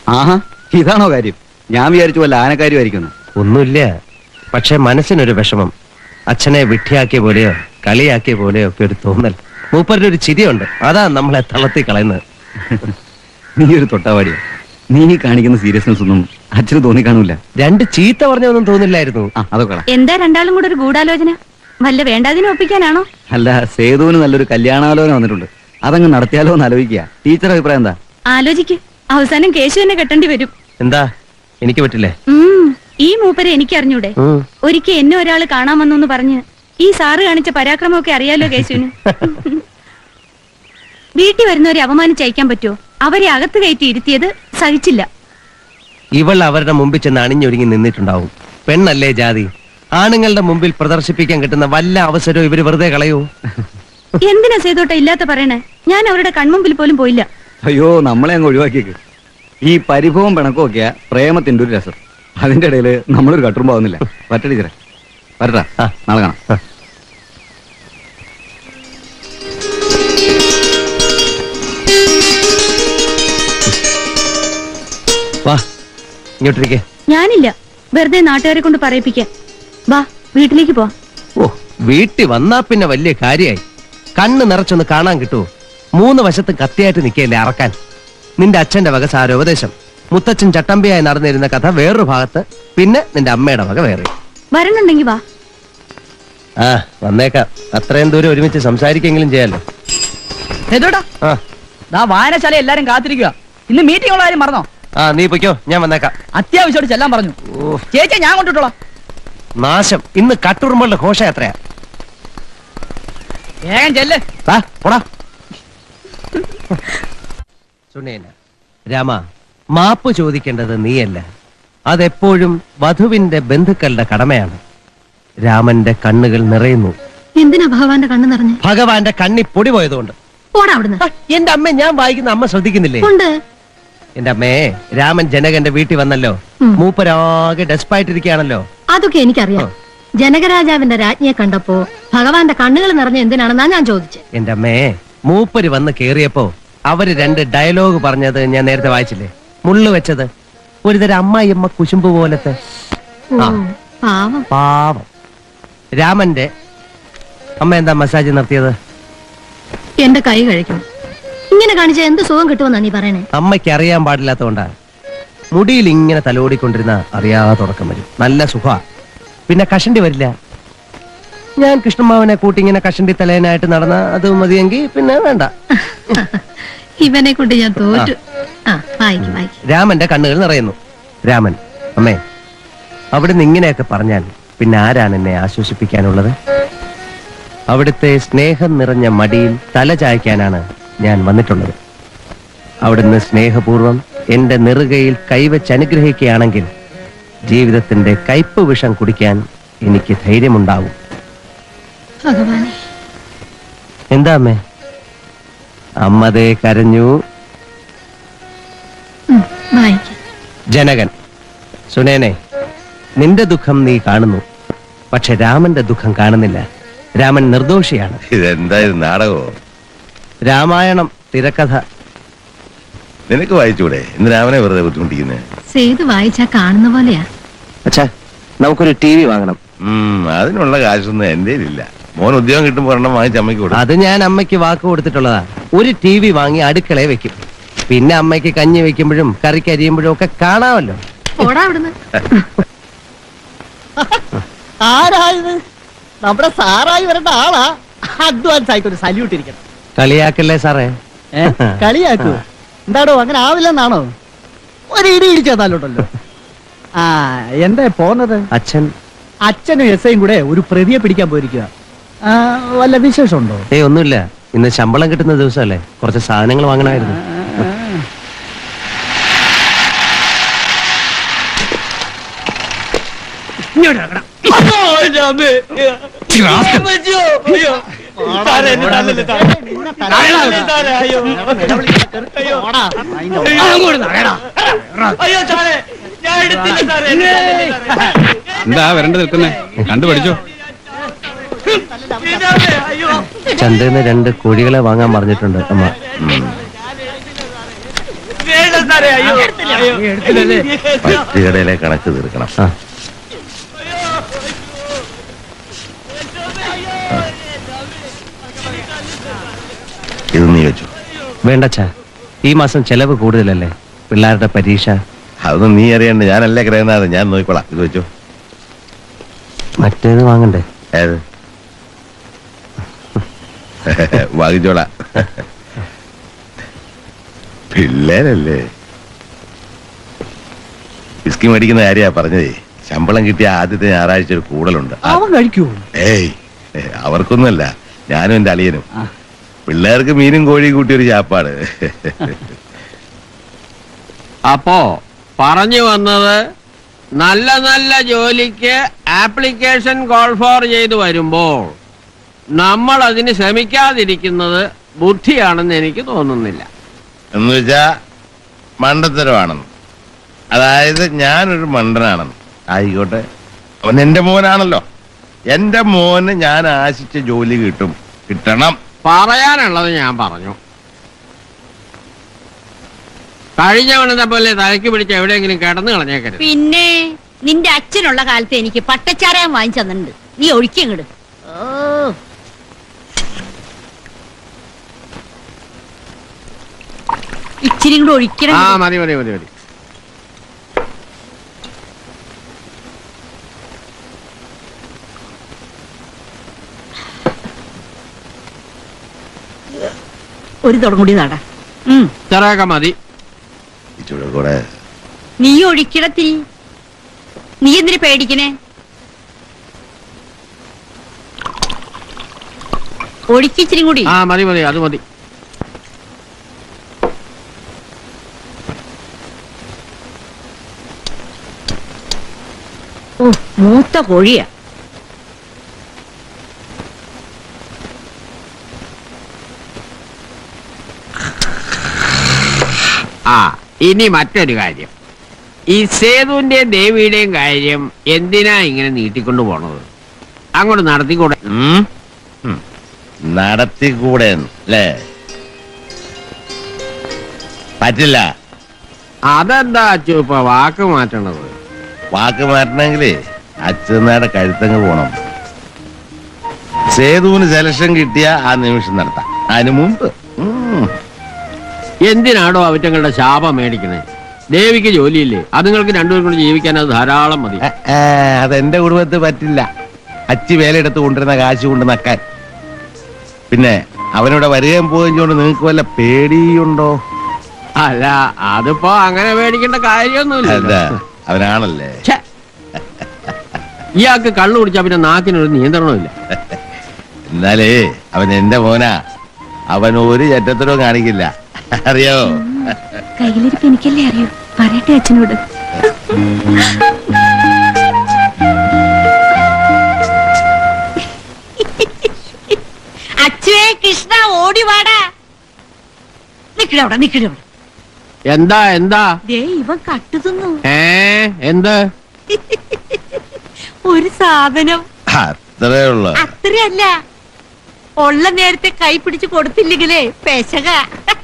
ആഹാ ഇതാണോ കാര്യം ഞാൻ വിചാരിച്ചു വല്ല ആനക്കാര്യമായിരിക്കുന്നു ഒന്നുമില്ല പക്ഷെ മനസ്സിനൊരു വിഷമം അച്ഛനെ വിട്ടിയാക്കിയ പോലെയോ കളിയാക്കിയ പോലെയോ ഒക്കെ ഒരു തോന്നൽ മൂപ്പരുടെ ഒരു ചിരിയുണ്ട് അതാ നമ്മളെ തളർത്തി കളയുന്നത് നീ ഒരു തൊട്ടാവാടിയോ നീ ഈ കാണിക്കുന്ന സീരിയസ്നെസ് ഒന്നും അച്ഛന് തോന്നി കാണൂല രണ്ട് ചീത്ത പറഞ്ഞൊന്നും തോന്നില്ലായിരുന്നു ആ അതൊക്കെ എന്താ രണ്ടാളും കൂടെ ഒരു ഗൂഢാലോചന വല്ല വേണ്ടാതിനെ ഒപ്പിക്കാനാണോ അല്ല സേതുവിന് നല്ലൊരു കല്യാണാലോചന വന്നിട്ടുണ്ട് അതങ്ങ് നടത്തിയാലോ എന്ന് ആലോചിക്കുക ടീച്ചർ അഭിപ്രായം എന്താ ആലോചിക്ക് അവസാനം കേശു തന്നെ കെട്ടേണ്ടി വരും എന്താ എനിക്ക് പറ്റില്ലേ ഉം, ഈ മൂപ്പരെ എനിക്കറിഞ്ഞൂടെ ഉം. ഒരിക്കൽ എന്നെ ഒരാൾ കാണാൻ വന്നു എന്ന് പറഞ്ഞ് ഈ സാറ് കാണിച്ച പരാക്രമമൊക്കെ അറിയാലോ കേശുവിന് വീട്ടിൽ വരുന്നവരെ അപമാനിച്ചയക്കാൻ പറ്റുമോ അവരെ അകത്ത് കയറ്റി ഇരുത്തിയത് സഹിച്ചില്ല ഇവൾ അവരുടെ മുമ്പിൽ ചെന്ന് അണിഞ്ഞൊരുങ്ങി നിന്നിട്ടുണ്ടാവും പെണ്ണല്ലേ ജാതി ആണുങ്ങളുടെ മുമ്പിൽ പ്രദർശിപ്പിക്കാൻ കിട്ടുന്ന വല്ല അവസരവും ഇവര് വെറുതെ കളയൂ എന്തിനാ സേതോട്ട ഇല്ലാത്ത പറയണേ ഞാൻ അവരുടെ കൺമുമ്പിൽ പോലും പോയില്ല അയ്യോ നമ്മളെ അങ്ങ് ഒഴിവാക്കിയേക്ക് ഈ പരിഭവം പിണക്കവും ഒക്കെയാ പ്രേമത്തിന്റെ ഒരു രസം അതിന്റെ ഇടയിൽ നമ്മളൊരു കട്ടുറുമ്പാവുന്നില്ല പറ്റ ടീച്ചറെ വരട്ടാ ആ. നാളെ കാണാം വാ ഇങ്ങോട്ടിരിക്കേ ഞാനില്ല വെറുതെ നാട്ടുകാരെ കൊണ്ട് പറയിപ്പിക്കാൻ വാ വീട്ടിലേക്ക് പോ ഓ വീട്ടിൽ വന്നാ പിന്നെ വലിയ കാര്യായി കണ്ണ് നിറച്ചൊന്ന് കാണാൻ കിട്ടുമോ മൂന്ന് വശത്ത് കത്തിയായിട്ട് നിൽക്കല്ലേ അറക്കാൻ നിന്റെ അച്ഛന്റെ വക സാരോപദേശം മുത്തച്ഛൻ ചട്ടമ്പിയായി നടന്നിരുന്ന കഥ വേറൊരു ഭാഗത്ത് പിന്നെ നിന്റെ അമ്മയുടെ വക വേറെ വരണുണ്ടെങ്കി വാ ആ വന്നേക്കാം അത്രയും ദൂരം ഒരുമിച്ച് സംസാരിക്കെങ്കിലും ചെയ്യാലോ സേതുട്ടാ ആ ദാ വായനശാല എല്ലാരും കാത്തിരിക്കുക ഇന്ന് മീറ്റിംഗ് ഉള്ള കാര്യം മറന്നോ ആ നീ പൊയ്ക്കോ ഞാൻ വന്നേക്കാം അത്യാവശ്യമായിട്ട് ചെല്ലാൻ പറഞ്ഞു ഓ ചേച്ചിയെ ഞാൻ കൊണ്ടിട്ടോളാം നാശം ഇന്ന് കട്ടുറുമ്പളുടെ ഘോഷ എത്രയാ വേഗം ചെല്ല് ദാ, പോടാ സുനേന രാമ മാപ്പ് ചോദിക്കേണ്ടത് നീയല്ല അതെപ്പോഴും വധുവിന്റെ ബന്ധുക്കളുടെ കടമയാണ് രാമന്റെ കണ്ണുകൾ നിറയുന്നു എന്തിനാ ഭഗവാന്റെ കണ്ണു നിറഞ്ഞ് ഭഗവാന്റെ കണ്ണി പൊടി പോയതുകൊണ്ട് പോടാ അവിടുന്ന് ആ, എന്റെ അമ്മ ഞാൻ വായിക്കുന്ന അമ്മ ശ്രദ്ധിക്കുന്നില്ലേ ഉണ്ട് എന്റെ അമ്മേ രാമൻ ജനകന്റെ വീട്ടിൽ വന്നല്ലോ ഉം. മൂപ്പരാകെ ഡെസ്പായിട്ടിരിക്കുകയാണല്ലോ അതൊക്കെ എനിക്കറിയാം ജനകരാജാവിന്റെ രാജ്ഞിയെ കണ്ടപ്പോ ഭഗവാന്റെ കണ്ണുകൾ നിറഞ്ഞ എന്തിനാണെന്നാ ഞാൻ ചോദിച്ചത് എന്റെ അമ്മേ മൂപ്പര് വന്ന് കേറിയപ്പോ അവര് രണ്ട് ഡയലോഗ് പറഞ്ഞത് ഞാൻ നേരത്തെ വായിച്ചില്ലേ മുള്ളു വെച്ചത് ഒരുതരം അമ്മായിയമ്മ കുശുമ്പ് പോലത്തെ ആ. പാവം പാവം രാമന്റെ അമ്മ എന്താ മസാജ് നിർത്തിയത് എന്റെ കൈ കഴിക്കണം ഇങ്ങനെ കാണിച്ച എന്ത് സുഖം കിട്ടുമെന്നാ നീ പറയണേ അമ്മയ്ക്ക് അറിയാൻ പാടില്ലാത്തതുകൊണ്ടാ മുടിയിൽ ഇങ്ങനെ തലോടിക്കൊണ്ടിരുന്ന അറിയാതെ ഉറക്കം വരും നല്ല സുഖ പിന്നെ കഷണ്ടി വരില്ല ഞാൻ കൃഷ്ണമാവനെ കൂട്ടി ഇങ്ങനെ കഷണ്ടി തലേനായിട്ട് നടന്ന അത് മതിയെങ്കിൽ പിന്നെ വേണ്ട ഇവനെ കൊണ്ട് ഞാൻ തോറ്റു ആ വായിക്കും വായിക്കും രാമന്റെ കണ്ണുകൾ നിറയുന്നു രാമൻ അമ്മേ അവിടുന്ന് ഇങ്ങനെയൊക്കെ പറഞ്ഞാൽ പിന്നെ ആരാണ് എന്നെ ആശ്വസിപ്പിക്കാനുള്ളത് അവിടുത്തെ സ്നേഹം നിറഞ്ഞ മടിയിൽ തല ചായ്ക്കാനാണ് ഞാൻ വന്നിട്ടുള്ളത് അവിടുന്ന് സ്നേഹപൂർവം എന്റെ നെറുകയിൽ കൈവച്ച് അനുഗ്രഹിക്കുകയാണെങ്കിൽ ജീവിതത്തിന്റെ കയ്പ് വിഷം കുടിക്കാൻ എനിക്ക് ധൈര്യമുണ്ടാവും ഭഗവാനെ എന്താ അമ്മേ അമ്മതേ കരഞ്ഞു ഉം, വായിക്കാം ജനകൻ സുനേനെ നിന്റെ ദുഃഖം നീ കാണുന്നു പക്ഷെ രാമന്റെ ദുഃഖം കാണുന്നില്ല രാമൻ നിർദോഷിയാണ് ഇതെന്താ ഇത് നാടകമോ രാമായണം തിരക്കഥ നിനക്ക് വായിച്ചൂടെ ഇന്ന് രാമനെ വെറുതെ ബുദ്ധിമുട്ടിക്കുന്നേ സേതു വായിച്ചാ കാണുന്ന പോലെയാ അച്ഛാ നമുക്കൊരു ടി വി വാങ്ങണം ഉം അതിനുള്ള കാശൊന്നും എന്റെ ഇല്ല മോൻ ഉദ്യോഗം കിട്ടുമ്പോ ഒരെണ്ണം വാങ്ങിച്ച് അമ്മയ്ക്ക് കൊടുക്കും അത് ഞാൻ അമ്മയ്ക്ക് വാക്ക് കൊടുത്തിട്ടുള്ളതാ ഒരു ടി വി വാങ്ങി അടുക്കളയെ വെക്കും പിന്നെ അമ്മയ്ക്ക് കഞ്ഞി വെക്കുമ്പോഴും കറിക്ക് അരിയുമ്പോഴും ഒക്കെ കാണാമല്ലോ പോടാ അവിടുന്ന് ആരായത് നമ്മുടെ സാറായി വരേണ്ട ആളാ അഡ്വാൻസ് ആയിട്ട് ഒരു സല്യൂട്ട് ഇരിക്കണം കളിയാക്കല്ലേ സാറേ ഏ? കളിയാക്കൂ എന്താടോ അങ്ങനെ ആവില്ലെന്നാണോ ഒരു ഇടി ഇടിച്ചതാലോട്ടല്ലോ ആ എന്താ പോന്നത് അച്ഛൻ അച്ഛനും എസ് ഐയും കൂടെ ഒരു പ്രതിയെ പിടിക്കാൻ പോയിരിക്കുക ആ, വല്ല വിശേഷമുണ്ടോ ഏയ് ഒന്നുമില്ല ഇന്ന് ശമ്പളം കിട്ടുന്ന ദിവസമല്ലേ കുറച്ച് സാധനങ്ങൾ വാങ്ങണമായിരുന്നു എന്താ വരണ്ട നിൽക്കുന്നേ കണ്ടു പഠിച്ചോ ചന്തയിൽ നിന്ന് രണ്ട് കോഴികളെ വാങ്ങാൻ പറഞ്ഞിട്ടുണ്ട് അമ്മ ഉം. സാറേ അയ്യോ അയ്യോ എടുത്തില്ലല്ലേ പറ്റുകടയിലെ കണക്ക് തീർക്കണം ആ. ഇത് നീ വെച്ചു വേണ്ടച്ചാ ഈ മാസം ചെലവ് കൂടുതലല്ലേ പിള്ളേരുടെ പരീക്ഷ അതൊന്നും നീ അറിയണ്ട ഞാനല്ലേ ഗ്രഹനാഥൻ ഞാൻ നോക്കിക്കോളാം ഇത് വെച്ചു മറ്റേത് വാങ്ങണ്ടേ ഏത് വാങ്ങിച്ചോളാം പിള്ളേരല്ലേ വിസ്കി മേടിക്കുന്ന കാര്യാ പറഞ്ഞതേ ശമ്പളം കിട്ടിയ ആദ്യത്തെ ഞായറാഴ്ച ഒരു കൂടലുണ്ട് ആ- അവൻ കഴിക്കൂ ഏയ് ഏ, അവർക്കൊന്നുമല്ല ഞാനും എന്റെ അളിയനും പിള്ളേർക്ക് മീനും കോഴിയും കൂട്ടി ഒരു ചാപ്പാട് അപ്പോ പറഞ്ഞു വന്നത് നല്ല നല്ല ജോലിക്ക് ആപ്ലിക്കേഷൻ കോൾ ഫോർ ചെയ്തു വരുമ്പോൾ നമ്മൾ അതിന് ശ്രമിക്കാതിരിക്കുന്നത് ബുദ്ധിയാണെന്ന് എനിക്ക് തോന്നുന്നില്ല എന്ന് വെച്ചാ മണ്ടത്തരമാണെന്ന് അതായത് ഞാനൊരു മണ്ടനാണെന്ന് ആയിക്കോട്ടെ അവൻ എന്റെ മോനാണല്ലോ എന്റെ മോന് ഞാൻ ആശിച്ച ജോലി കിട്ടും കിട്ടണം പറയാനുള്ളത് ഞാൻ പറഞ്ഞു കഴിഞ്ഞ വണത്തെ പോലെ തലയ്ക്ക് പിടിച്ച് എവിടെയെങ്കിലും കിടന്നു കളഞ്ഞേക്കരുത് പിന്നെ നിന്റെ അച്ഛനുള്ള കാലത്ത് എനിക്ക് പട്ടച്ചാരായം വാങ്ങിച്ചു തന്നിട്ടുണ്ട് നീ ഒഴിക്കങ്ങട് ഓ ഇച്ചിരി കൂടെ ഒഴിക്കണം ആ മതി മതി മതി മതി ഒരു തുടം കൂടി നടാ ഉം ഇത്രയൊക്കെ മതി ഇച്ചിരി കൂടെ നീ ഒഴിക്കണത്തിരി നീ എന്തിനു പേടിക്കണേ ഒഴിക്കിച്ചിരി കൂടി ആ മതി മതി അത് മതി ഓ മൂത്ത കോഴിയാ ആ ഇനി മറ്റൊരു കാര്യം ഈ സേതുവിന്റെയും ദേവിയുടെയും കാര്യം എന്തിനാ ഇങ്ങനെ നീട്ടിക്കൊണ്ടു പോണത് അങ്ങോട്ട് നടത്തിക്കൂടെ ഉം? ഉം. നടത്തിക്കൂടെ അല്ലേ പറ്റില്ല അതെന്താ അച്ചു ഇപ്പൊ വാക്ക് മാറ്റണത് വാക്ക് മാറ്റണമെങ്കിലേ അച്ഛനയുടെ കഴുത്തങ്ങ് പോണം സേതുവിന് സെലക്ഷൻ കിട്ടിയ ആ നിമിഷം നടത്താം അതിനു മുമ്പ് ഉം. എന്തിനാടോ അവറ്റങ്ങളുടെ ശാപം മേടിക്കണേ ദേവിക്ക് ജോലിയില്ലേ അത് നിങ്ങൾക്ക് രണ്ടുപേരും കൂടി ജീവിക്കാൻ അത് ധാരാളം മതി ആ, ആ, അതെന്റെ കുടുംബത്തിൽ പറ്റില്ല അച്ചി വേലയെടുത്ത് കൊണ്ടിരുന്ന കാശ് കൊണ്ട് നക്കാൻ പിന്നെ അവനിവിടെ വരികയും പോവുകയും കൊണ്ട് നിങ്ങൾക്ക് വല്ല പേടിയുണ്ടോ അല്ല അതിപ്പോ അങ്ങനെ മേടിക്കേണ്ട അല്ല കാര്യമൊന്നുമില്ല അവനാണല്ലേ ഛെ. ഇയാൾക്ക് കള്ളു കുടിച്ചാ പിന്നെ നാക്കിനൊരു നിയന്ത്രണമില്ല എന്നാലേ അവൻ എന്റെ മോനാ അവൻ ഒരു ചറ്റത്തരവും കാണിക്കില്ല അറിയാവോ കയ്യിലിരിപ്പ് എനിക്കല്ലേ അറിയൂ പറയട്ടെ അച്ഛനോട് അച്ചുവേ കൃഷ്ണ ഓടി വാടാ നിക്കടവിടെ നിക്കടവിടെ എന്താ എന്താ ദേ ഇവൻ കട്ടു തിന്നു ഏ എന്ത് ഒരു സാധനം അത്രേ ഉള്ളു അത്രയല്ല ഉള്ള നേരത്തെ കൈ പിടിച്ച് കൊടുത്തില്ലെങ്കിലേ പെശക